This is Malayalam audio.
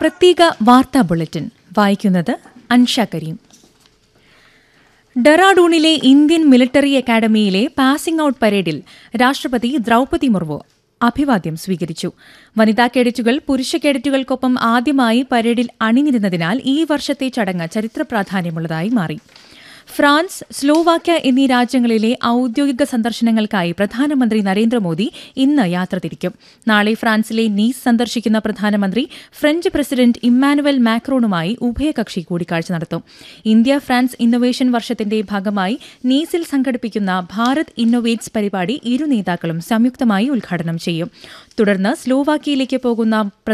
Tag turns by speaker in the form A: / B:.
A: പ്രത്യേക വാർത്താ ബുള്ളറ്റിൻ വായിക്കുന്നത് അൻഷ കരീം ഡെറാഡൂണിലെ ഇന്ത്യൻ മിലിറ്ററി അക്കാദമിയിലെ പാസിംഗ് ഔട്ട് പരേഡിൽ രാഷ്ട്രപതി ദ്രൌപതി മുർമു അഭിവാദ്യം സ്വീകരിച്ചു വനിതാ കേഡറ്റുകൾ പുരുഷ കേഡറ്റുകൾക്കൊപ്പം ആദ്യമായി പരേഡിൽ അണിനിരുന്നതിനാൽ ഈ വർഷത്തെ ചടങ്ങ് ചരിത്ര പ്രാധാന്യമുള്ളതായി മാറി ഫ്രാൻസ് സ്ലോവാക്യ എന്നീ രാജ്യങ്ങളിലെ ഔദ്യോഗിക സന്ദർശനങ്ങൾക്കായി പ്രധാനമന്ത്രി നരേന്ദ്രമോദി ഇന്ന് യാത്ര തിരിക്കും നാളെ ഫ്രാൻസിലെ നീസ് സന്ദർശിക്കുന്ന പ്രധാനമന്ത്രി ഫ്രഞ്ച് പ്രസിഡന്റ് ഇമ്മാനുവൽ മാക്രോണുമായി ഉഭയകക്ഷി കൂടിക്കാഴ്ച നടത്തും ഇന്ത്യ ഫ്രാൻസ് ഇന്നൊവേഷൻ വർഷത്തിന്റെ ഭാഗമായി നീസിൽ സംഘടിപ്പിക്കുന്ന ഭാരത് ഇന്നൊവേറ്റ്സ് പരിപാടി ഇരു നേതാക്കളും സംയുക്തമായി ഉദ്ഘാടനം ചെയ്യും തുടർന്ന് സ്ലോവാക്യയിലേക്ക് പോകുന്ന